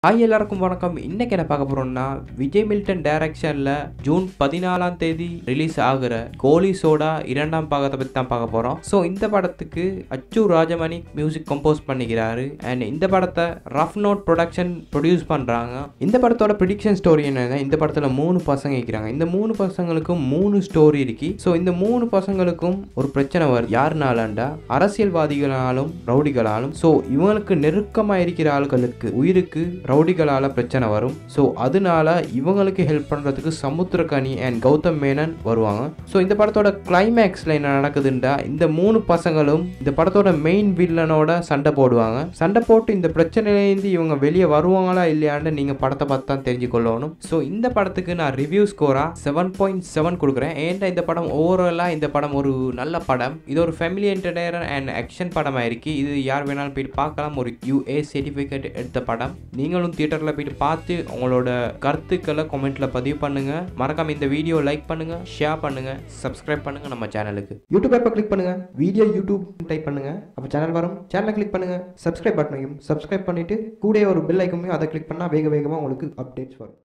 hi எல்லாருக்கும் வணக்கம் இன்னைக்கு என்ன பார்க்க போறோம்னா விஜய் மில்டன் டைரக்ஷன்ல ஜூன் பதினாலாம் தேதி ரிலீஸ் ஆகுற கோலி சோடா இரண்டாம் பாகத்தை பத்தி தான் பார்க்க போறோம் ஸோ இந்த படத்துக்கு அச்சு ராஜமணி மியூசிக் கம்போஸ் பண்ணிக்கிறாரு அண்ட் இந்த படத்தை ரஃப் நோட் ப்ரொடக்ஷன் ப்ரொடியூஸ் பண்றாங்க இந்த படத்தோட ப்ரிடிக்ஷன் ஸ்டோரி என்னன்னா இந்த படத்துல மூணு பசங்க இருக்கிறாங்க இந்த மூணு பசங்களுக்கும் மூணு ஸ்டோரி இருக்கு ஸோ இந்த மூணு பசங்களுக்கும் ஒரு பிரச்சனை வருது யாருனாலண்டா அரசியல்வாதிகளாலும் ரவுடிகளாலும் ஸோ இவங்களுக்கு நெருக்கமாக இருக்கிற ஆட்களுக்கு உயிருக்கு ரவுடிகளால் பிரச்சனை வரும் ஸோ அதனால இவங்களுக்கு ஹெல்ப் பண்ணுறதுக்கு சமுத்திரகனி அண்ட் கௌதம் மேனன் வருவாங்க ஸோ இந்த படத்தோட கிளைமேக்ஸில் என்ன நடக்குதுண்டா இந்த மூணு பசங்களும் இந்த படத்தோட மெயின் வில்லனோட சண்டை போடுவாங்க சண்டை போட்டு இந்த பிரச்சனையிலேருந்து இவங்க வெளியே வருவாங்களா இல்லையான்னு நீங்கள் படத்தை பார்த்து தான் தெரிஞ்சுக்கொள்ளணும் ஸோ இந்த படத்துக்கு நான் ரிவ்யூ ஸ்கோரா செவன் பாயிண்ட் செவன் கொடுக்குறேன் ஏன்டா இந்த படம் ஓவராலாக இந்த படம் ஒரு நல்ல படம் இது ஒரு ஃபேமிலி என்டர்டைனர் அண்ட் ஆக்ஷன் படமாக இருக்கு இது யார் வேணாலும் போயிட்டு பார்க்கலாம் ஒரு யூஏ சர்டிஃபிகேட் எடுத்த படம் நீங்களும் தியேட்டரில் போயிட்டு பார்த்து உங்களோட கருத்துக்களை கமெண்ட்டில் பதிவு பண்ணுங்க மறக்காம இந்த வீடியோ லைக் பண்ணுங்க ஷேர் பண்ணுங்க சப்ஸ்கிரைப் பண்ணுங்க நம்ம சேனலுக்கு யூடியூப் ஆப்பை கிளிக் பண்ணுங்க வீடியோ யூடியூப் டைப் பண்ணுங்க அப்போ சேனல் வரும் சேனலை கிளிக் பண்ணுங்க சப்ஸ்கிரைப் பட்டனையும் சப்ஸ்கிரைப் பண்ணிட்டு கூட ஒரு பெல் ஐக்கமையும் அதை கிளிக் பண்ணால் வேக வேகமாக உங்களுக்கு அப்டேட்ஸ் வரும்